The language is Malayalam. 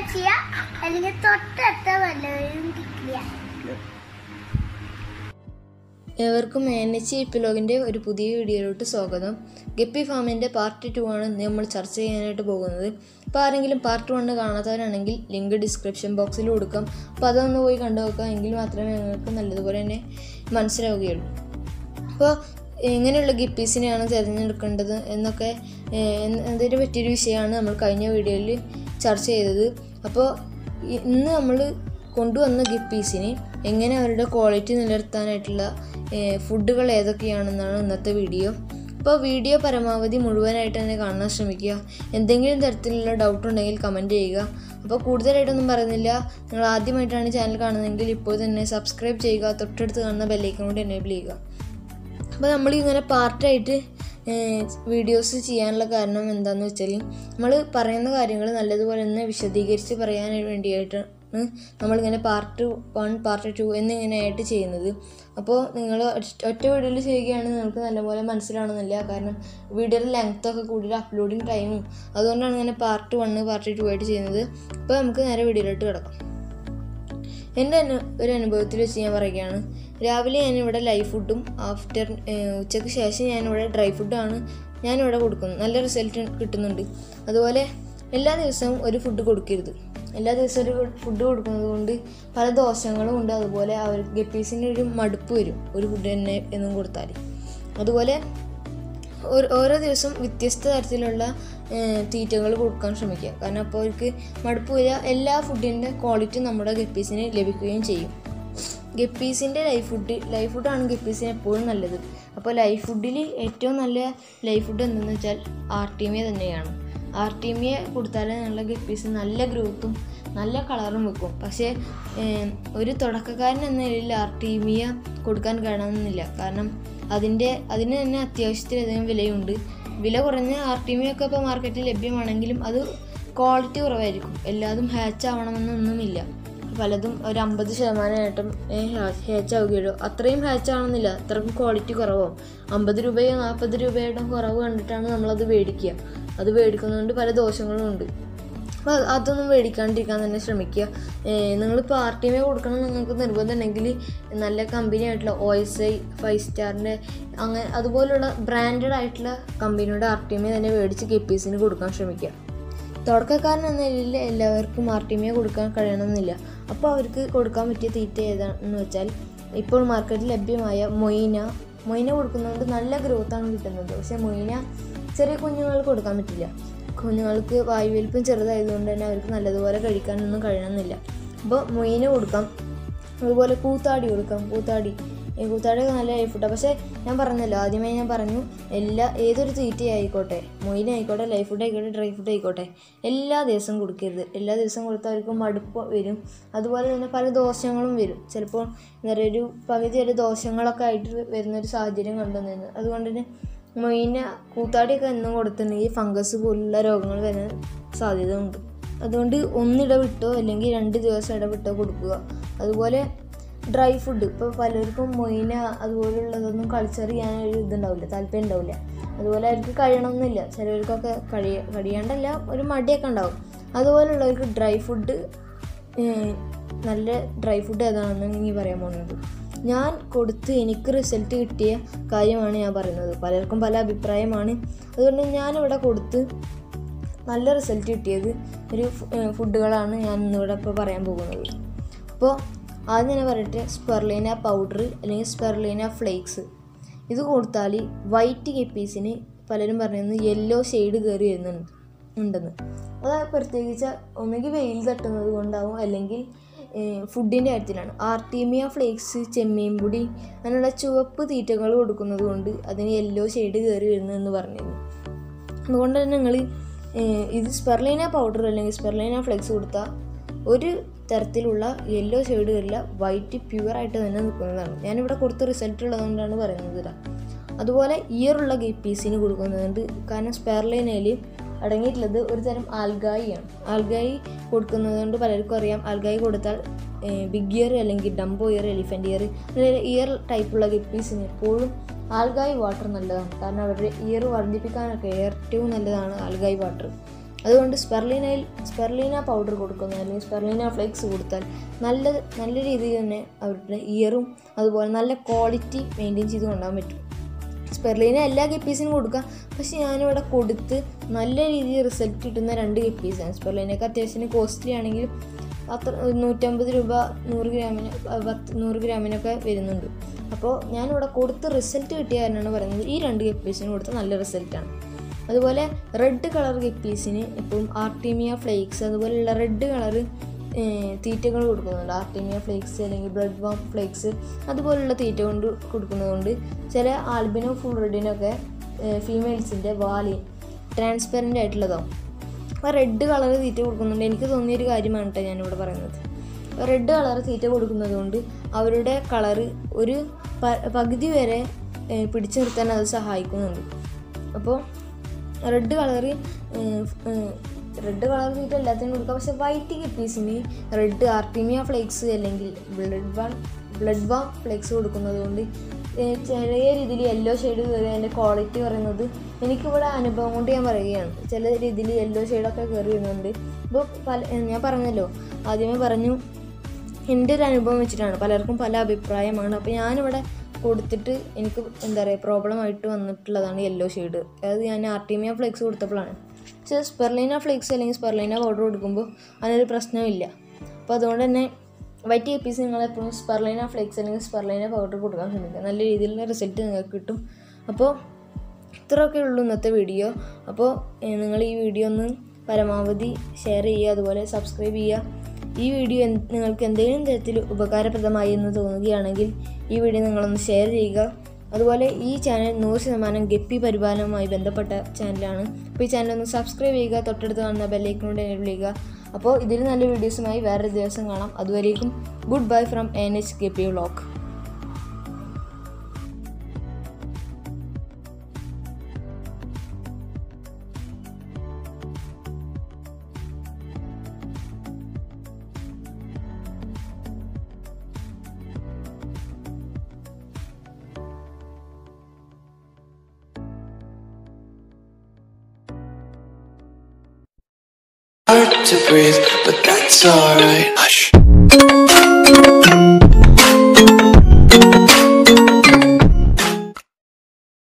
സബ്സ്ക്രൈബ് ചെയ്യുക അല്ലെങ്കിൽ തൊട്ടടുത്ത വല്ലവരും കിട്ടില്ല ഏവർക്കും എൻ എച്ച് എപ്പിലോഗിൻ്റെ ഒരു പുതിയ വീഡിയോയിലോട്ട് സ്വാഗതം ഗപ്പി ഫാമിൻ്റെ പാർട്ട് ടു ആണ് ഇന്ന് നമ്മൾ ചർച്ച ചെയ്യാനായിട്ട് പോകുന്നത് അപ്പോൾ ആരെങ്കിലും പാർട്ട് വണ്ണ് കാണാത്തവരാണെങ്കിൽ ലിങ്ക് ഡിസ്ക്രിപ്ഷൻ ബോക്സിൽ കൊടുക്കാം അപ്പോൾ അതൊന്ന് പോയി കണ്ടു നോക്കാം എങ്കിൽ മാത്രമേ നിങ്ങൾക്ക് നല്ലതുപോലെ തന്നെ മനസ്സിലാവുകയുള്ളൂ അപ്പോൾ എങ്ങനെയുള്ള ഗപ്പീസിനെയാണ് തിരഞ്ഞെടുക്കേണ്ടത് എന്നൊക്കെ ഏഹ്, എന്ന് അതിനെ പറ്റിയൊരു വിഷയമാണ് നമ്മൾ കഴിഞ്ഞ വീഡിയോയിൽ ചർച്ച ചെയ്തത് അപ്പോൾ ഇ- ഇന്ന് നമ്മൾ കൊണ്ടുവന്ന ഗപ്പീസിന് എങ്ങനെ അവരുടെ ക്വാളിറ്റി നിലനിർത്താനായിട്ടുള്ള ഏഹ്, ഫുഡുകൾ ഏതൊക്കെയാണെന്നാണ് ഇന്നത്തെ വീഡിയോ അപ്പോൾ വീഡിയോ പരമാവധി മുഴുവനായിട്ട് തന്നെ കാണാൻ ശ്രമിക്കുക എന്തെങ്കിലും തരത്തിലുള്ള ഡൗട്ട് ഉണ്ടെങ്കിൽ കമൻറ്റ് ചെയ്യുക അപ്പോൾ കൂടുതലായിട്ടൊന്നും പറയുന്നില്ല നിങ്ങൾ ആദ്യമായിട്ടാണ് ചാനൽ കാണുന്നതെങ്കിൽ ഇപ്പോൾ തന്നെ സബ്സ്ക്രൈബ് ചെയ്യുക തൊട്ടടുത്ത് കാണുന്ന ബെല്ലൈക്കൺ കൂടി എനേബിൾ ചെയ്യുക അപ്പോൾ നമ്മൾ ഇങ്ങനെ പാർട്ടായിട്ട് വീഡിയോസ് ചെയ്യാനുള്ള കാരണം എന്താണെന്ന് വെച്ചാൽ നമ്മൾ പറയുന്ന കാര്യങ്ങൾ നല്ലതുപോലെ തന്നെ വിശദീകരിച്ച് പറയാൻ വേണ്ടിയിട്ടാണ് നമ്മളിങ്ങനെ പാർട്ട് വൺ പാർട്ട് ടു എന്നിങ്ങനെയായിട്ട് ചെയ്യുന്നത് അപ്പോൾ നിങ്ങൾ ഒറ്റ വീഡിയോയിൽ ചെയ്യുകയാണെങ്കിൽ നിങ്ങൾക്ക് നല്ലപോലെ മനസ്സിലാവണമെന്നില്ല കാരണം വീഡിയോയുടെ ലെങ്ത് ഒക്കെ കൂടുതൽ അപ്ലോഡിങ് ടൈമും അതുകൊണ്ടാണ് ഇങ്ങനെ പാർട്ട് വണ്ണ് പാർട്ട് ടു ആയിട്ട് ചെയ്യുന്നത് അപ്പോൾ നമുക്ക് നേരെ വീഡിയോയിലോട്ട് കിടക്കാം എൻ്റെ അനു- ഒരു അനുഭവത്തിൽ വെച്ച് ഞാൻ പറയുകയാണ് രാവിലെ ഞാനിവിടെ ലൈവ് ഫുഡും ആഫ്റ്റർ ഉച്ചയ്ക്ക് ശേഷം ഞാനിവിടെ ഡ്രൈ ഫുഡാണ് ഞാനിവിടെ കൊടുക്കുന്നത് നല്ല റിസൾട്ട് കിട്ടുന്നുണ്ട് അതുപോലെ എല്ലാ ദിവസവും ഒരു ഫുഡ് കൊടുക്കരുത് എല്ലാ ദിവസവും ഒരു ഫുഡ് കൊടുക്കുന്നത് കൊണ്ട് പല ദോഷങ്ങളും ഉണ്ട് അതുപോലെ അവർ ഗപ്പീസിന് ഒരു മടുപ്പ് വരും ഒരു ഫുഡ് തന്നെ എന്നും കൊടുത്താൽ അതുപോലെ ഓരോ ഓരോ ദിവസം വ്യത്യസ്ത തരത്തിലുള്ള തീറ്റകൾ കൊടുക്കാൻ ശ്രമിക്കുക കാരണം അപ്പോൾ അവർക്ക് മടുപ്പ് വരിക എല്ലാ ഫുഡിൻ്റെ ക്വാളിറ്റി നമ്മുടെ ഗപ്പീസിന് ലഭിക്കുകയും ചെയ്യും ഗപ്പീസിൻ്റെ ലൈഫ് ഫുഡ് ലൈഫ് ഫുഡാണ് ഗപ്പീസിന് എപ്പോഴും നല്ലത് അപ്പോൾ ലൈഫ് ഫുഡിൽ ഏറ്റവും നല്ല ലൈഫ് ഫുഡ് എന്തെന്ന് വെച്ചാൽ ആർട്ടീമിയ തന്നെയാണ് ആർട്ടീമിയ കൊടുത്താൽ നല്ല ഗപ്പീസ് നല്ല ഗ്രോത്തും നല്ല കളറും വെക്കും പക്ഷേ ഏം, ഒരു തുടക്കക്കാരൻ എന്ന നിലയിൽ ആർട്ടീമിയ കൊടുക്കാൻ കഴിയണമെന്നില്ല കാരണം അതിൻ്റെ അതിന് തന്നെ അത്യാവശ്യത്തിലധികം വിലയുണ്ട് വില കുറഞ്ഞ ആർട്ടിമിയൊക്കെ ഇപ്പോൾ മാർക്കറ്റിൽ ലഭ്യമാണെങ്കിലും അത് ക്വാളിറ്റി കുറവായിരിക്കും എല്ലാതും ഹാച്ച് ആവണമെന്നൊന്നുമില്ല പലതും ഒരു അമ്പത് ശതമാനമായിട്ടും ഹാച്ച് ആവുകയുള്ളൂ അത്രയും ഹാച്ച് ആവണമെന്നില്ല അത്രക്കും ക്വാളിറ്റി കുറവോ അമ്പത് രൂപയോ നാൽപ്പത് രൂപയുടെ കുറവ് കണ്ടിട്ടാണ് നമ്മളത് മേടിക്കുക അത് മേടിക്കുന്നതുകൊണ്ട് പല ദോഷങ്ങളും ഉണ്ട് അപ്പോൾ അതൊന്നും മേടിക്കാണ്ടിരിക്കാൻ തന്നെ ശ്രമിക്കുക നിങ്ങളിപ്പോൾ ആർ ടി എം കൊടുക്കണം എന്ന് നിങ്ങൾക്ക് നിർബന്ധം ഉണ്ടെങ്കിൽ നല്ല കമ്പനി ആയിട്ടുള്ള ഒ എസ് ഐ ഫൈവ് സ്റ്റാറിൻ്റെ അങ്ങനെ അതുപോലുള്ള ബ്രാൻഡഡ് ആയിട്ടുള്ള കമ്പനിയുടെ ആർ ടി എം തന്നെ മേടിച്ച് കെപ്പീസിന് കൊടുക്കാൻ ശ്രമിക്കുക തുടക്കക്കാരൻ എന്ന നിലയിൽ എല്ലാവർക്കും ആർ ടി എം കൊടുക്കാൻ കഴിയണമെന്നില്ല അപ്പോൾ അവർക്ക് കൊടുക്കാൻ പറ്റിയ തീറ്റ ഏതാണെന്ന് വെച്ചാൽ ഇപ്പോൾ മാർക്കറ്റിൽ ലഭ്യമായ മൊയ്ന മൊയ്ന കൊടുക്കുന്നതുകൊണ്ട് നല്ല ഗ്രോത്താണ് കിട്ടുന്നത് പക്ഷേ മൊയ്ന ചെറിയ കുഞ്ഞുങ്ങൾക്ക് കൊടുക്കാൻ പറ്റില്ല കുഞ്ഞുങ്ങൾക്ക് വായുവലിപ്പം ചെറുതായതുകൊണ്ട് തന്നെ അവർക്ക് നല്ലതുപോലെ കഴിക്കാനൊന്നും കഴിയണമെന്നില്ല അപ്പോൾ മൊയിന കൊടുക്കാം അതുപോലെ കൂത്താടി കൊടുക്കാം കൂത്താടി ഈ കൂത്താടിയൊക്കെ നല്ല ലൈഫ് ഫുഡാണ് പക്ഷേ ഞാൻ പറഞ്ഞല്ലോ ആദ്യമേ ഞാൻ പറഞ്ഞു എല്ലാ ഏതൊരു തീറ്റ ആയിക്കോട്ടെ മൊയിന ആയിക്കോട്ടെ ലൈഫ് ഫുഡ് ആയിക്കോട്ടെ ഡ്രൈ ഫുഡ് ആയിക്കോട്ടെ എല്ലാ ദിവസവും കൊടുക്കരുത് എല്ലാ ദിവസവും കൊടുത്താൽ അവർക്ക് മടുപ്പ് വരും അതുപോലെ തന്നെ പല ദോഷങ്ങളും വരും ചിലപ്പോൾ എന്താ പറയുക ഒരു പകുതി വരെ ദോഷങ്ങളൊക്കെ ആയിട്ട് വരുന്ന ഒരു സാഹചര്യം കണ്ടുവന്നിരുന്നു അതുകൊണ്ട് തന്നെ മൊയിന കൂത്താടിയൊക്കെ എന്നും കൊടുത്തിട്ടുണ്ടെങ്കിൽ ഫംഗസ് പോലുള്ള രോഗങ്ങൾ വരാൻ സാധ്യത ഉണ്ട് അതുകൊണ്ട് ഒന്നിടവിട്ടോ അല്ലെങ്കിൽ രണ്ട് ദിവസം ഇടവിട്ടോ കൊടുക്കുക അതുപോലെ ഡ്രൈ ഫുഡ് ഇപ്പോൾ പലർക്കും മൊയിന അതുപോലുള്ളതൊന്നും കൾച്ചർ ചെയ്യാൻ ഒരു ഇതുണ്ടാവില്ല താല്പര്യം ഉണ്ടാവില്ല അതുപോലെ അവർക്ക് കഴിയണമെന്നില്ല ചിലവർക്കൊക്കെ കഴിയ കഴിയാണ്ടല്ല ഒരു മടിയൊക്കെ ഉണ്ടാവും അതുപോലുള്ളവർക്ക് ഡ്രൈ ഫുഡ് നല്ല ഡ്രൈ ഫുഡ് ഏതാണെന്ന് ഇനി പറയാൻ പോകുന്നത് ഞാൻ കൊടുത്ത് എനിക്ക് റിസൾട്ട് കിട്ടിയ കാര്യമാണ് ഞാൻ പറയുന്നത് പലർക്കും പല അഭിപ്രായമാണ് അതുകൊണ്ട് ഞാനിവിടെ കൊടുത്ത് നല്ല റിസൾട്ട് കിട്ടിയത് ഒരു ഫു- ഏഹ് ഫുഡുകളാണ് ഞാൻ ഇന്നിവിടെ ഇപ്പോൾ പറയാൻ പോകുന്നത് അപ്പോൾ ആദ്യം ഞാൻ പറയട്ടെ സ്പെർലീന പൗഡർ അല്ലെങ്കിൽ സ്പെർലീന ഫ്ലേക്സ് ഇത് കൊടുത്താൽ വൈറ്റ് കെപ്പീസിന് പലരും പറയുന്നത് യെല്ലോ ഷെയ്ഡ് കയറി വരുന്നുണ്ട് ഉണ്ടെന്ന് അത് പ്രത്യേകിച്ച് ഒന്നുകിൽ വെയിൽ തട്ടുന്നത് കൊണ്ടാവും അല്ലെങ്കിൽ ഫുഡിൻ്റെ കാര്യത്തിലാണ് ആർട്ടീമിയ ഫ്ലേക്സ് ചെമ്മീൻ പൊടി അങ്ങനെയുള്ള ചുവപ്പ് തീറ്റകൾ കൊടുക്കുന്നത് കൊണ്ട് അതിന് യെല്ലോ ഷെയ്ഡ് കയറി വരുന്നതെന്ന് പറഞ്ഞിരുന്നു അതുകൊണ്ട് തന്നെ നിങ്ങൾ ഇത് സ്പെർലൈന പൗഡർ അല്ലെങ്കിൽ സ്പെർലൈന ഫ്ലെക്സ് കൊടുത്താൽ ഒരു തരത്തിലുള്ള യെല്ലോ ഷെയ്ഡ് വരില്ല വൈറ്റ് പ്യുവർ ആയിട്ട് തന്നെ നിൽക്കുന്നതാണ് ഞാനിവിടെ കൊടുത്ത റിസൾട്ട് ഉള്ളതുകൊണ്ടാണ് പറയുന്നത് ഇതാ അതുപോലെ ഇയറുള്ള പീസിന് കൊടുക്കുന്നുണ്ട് കാരണം സ്പെർലൈനയിൽ അടങ്ങിയിട്ടുള്ളത് ഒരു തരം ആൽഗായിയാണ് ആൽഗായി കൊടുക്കുന്നത് കൊണ്ട് പലർക്കും അറിയാം ആൽഗായി കൊടുത്താൽ ബിഗ് ഇയർ അല്ലെങ്കിൽ ഡംബോ ഇയർ എലിഫൻ്റ് ഇയർ അതായത് ഇയർ ടൈപ്പുള്ള ഗപ്പീസിന് എപ്പോഴും ആൽഗായി വാട്ടർ നല്ലതാണ് കാരണം അവരുടെ ഇയർ വർദ്ധിപ്പിക്കാനൊക്കെ ഏറ്റവും നല്ലതാണ് ആൽഗായി വാട്ടർ അതുകൊണ്ട് സ്പെർലിനയിൽ സ്പെർലിന പൗഡർ കൊടുക്കുന്ന അല്ലെങ്കിൽ സ്പെർലിന ഫ്ലേക്സ് കൊടുത്താൽ നല്ല നല്ല രീതിയിൽ തന്നെ അവരുടെ ഇയറും അതുപോലെ നല്ല ക്വാളിറ്റി മെയിൻറ്റെയിൻ ചെയ്ത് കൊണ്ടുപോകാൻ പറ്റും സ്പെർലിന എല്ലാ ഗപ്പീസിനും കൊടുക്കാം പക്ഷെ ഞാനിവിടെ കൊടുത്ത് നല്ല രീതിയിൽ റിസൾട്ട് കിട്ടുന്ന രണ്ട് ഗപ്പീസാണ് സ്പെർലിനൊക്കെ അത്യാവശ്യത്തിന് കോസ്റ്റ്ലി ആണെങ്കിലും അത്ര നൂറ്റമ്പത് രൂപ നൂറ് ഗ്രാമിന് അഹ് പത്ത് നൂറ് ഗ്രാമിനൊക്കെ വരുന്നുണ്ട് അപ്പോൾ ഞാനിവിടെ കൊടുത്ത് റിസൾട്ട് കിട്ടിയ കാരണമാണ് പറയുന്നത് ഈ രണ്ട് ഗപ്പീസിന് കൊടുത്ത നല്ല റിസൾട്ടാണ് അതുപോലെ റെഡ് കളർ ഗപ്പീസിന് ഇപ്പം ആർട്ടീമിയ ഫ്ലേക്സ് അതുപോലെയുള്ള റെഡ് കളർ തീറ്റകൾ കൊടുക്കുന്നുണ്ട് ആർട്ടീമിയ ഫ്ലേക്സ് അല്ലെങ്കിൽ ബ്ലഡ് വാം ഫ്ലേക്സ് അതുപോലുള്ള തീറ്റ കൊണ്ട് കൊടുക്കുന്നതുകൊണ്ട് ചില ആൽബിനോ ഫുൾ റെഡിനൊക്കെ ഫീമെയിൽസിൻ്റെ വാലി ട്രാൻസ്പെറൻ്റ് ആയിട്ടുള്ളതാവും അപ്പോൾ റെഡ് കളർ തീറ്റ കൊടുക്കുന്നുണ്ട് എനിക്ക് തോന്നിയൊരു കാര്യമാണ് കേട്ടോ ഞാനിവിടെ പറയുന്നത് റെഡ് കളർ തീറ്റ കൊടുക്കുന്നത് കൊണ്ട് അവരുടെ കളറ് ഒരു പ- പകുതി വരെ ഏഹ്, പിടിച്ചു നിർത്താൻ അത് സഹായിക്കുന്നുണ്ട് അപ്പോൾ റെഡ് കളറ് റെഡ് കളർ തീറ്റ എല്ലാത്തിനും കൊടുക്കാം പക്ഷേ വൈറ്റ് കിപ്പീസിന് റെഡ് ആർട്ടിമിയ ഫ്ലേക്സ് അല്ലെങ്കിൽ blood worm blood worm flakes കൊടുക്കുന്നത് കൊണ്ട് ഏഹ്, ചെറിയ രീതിയിൽ യെല്ലോ ഷെയ്ഡ് കയറി അതിൻ്റെ ക്വാളിറ്റി പറയുന്നത് എനിക്കിവിടെ അനുഭവം കൊണ്ട് ഞാൻ പറയുകയാണ് ചില രീതിയിൽ യെല്ലോ ഷെയ്ഡൊക്കെ കയറി വരുന്നുണ്ട് ഇപ്പോൾ പല ഞാൻ പറഞ്ഞല്ലോ ആദ്യമേ പറഞ്ഞു എൻ്റെ ഒരു അനുഭവം വെച്ചിട്ടാണ് പലർക്കും പല അഭിപ്രായമാണ് അപ്പോൾ ഞാനിവിടെ കൊടുത്തിട്ട് എനിക്ക് എന്താ പറയുക പ്രോബ്ലം ആയിട്ട് വന്നിട്ടുള്ളതാണ് യെല്ലോ ഷെയ്ഡ് അത് ഞാൻ ആർട്ടീമിയ ഫ്ലേക്സ് കൊടുത്തപ്പോഴാണ് പക്ഷേ സ്പെർലൈന ഫ്ലേക്സ് അല്ലെങ്കിൽ സ്പെർലൈന പൗഡർ കൊടുക്കുമ്പോൾ അതിനൊരു പ്രശ്നമില്ല അപ്പോൾ അതുകൊണ്ട് തന്നെ വൈറ്റ് പീസ് നിങ്ങൾ എപ്പോഴും സ്പെർലൈന ഫ്ലേക്സ് അല്ലെങ്കിൽ സ്പെർലൈന പൗഡർ കൊടുക്കാൻ ശ്രമിക്കുക നല്ല രീതിയിലുള്ള റിസൾട്ട് നിങ്ങൾക്ക് കിട്ടും അപ്പോൾ ഇത്രയൊക്കെ ഉള്ളൂ ഇന്നത്തെ വീഡിയോ അപ്പോൾ ഏഹ്, നിങ്ങൾ ഈ വീഡിയോ ഒന്ന് പരമാവധി ഷെയർ ചെയ്യുക അതുപോലെ സബ്സ്ക്രൈബ് ചെയ്യുക ഈ വീഡിയോ എന്ത് നിങ്ങൾക്ക് എന്തെങ്കിലും തരത്തിൽ ഉപകാരപ്രദമായി എന്ന് തോന്നുകയാണെങ്കിൽ ഈ വീഡിയോ നിങ്ങളൊന്ന് ഷെയർ ചെയ്യുക അതുപോലെ ഈ ചാനൽ നൂറ് ശതമാനം ഗപ്പി പരിപാലനവുമായി ബന്ധപ്പെട്ട ചാനലാണ് അപ്പോൾ ഈ ചാനൽ ഒന്ന് സബ്സ്ക്രൈബ് ചെയ്യുക തൊട്ടടുത്ത് കാണുന്ന ബെല്ലൈക്കനോട് എനേബിൾ ചെയ്യുക അപ്പോൾ ഇതിൽ നല്ല വീഡിയോസുമായി വേറൊരു ദിവസം കാണാം അതുവരേക്കും good bye from N H guppy vlog hard to breathe, but that's alright. Hush.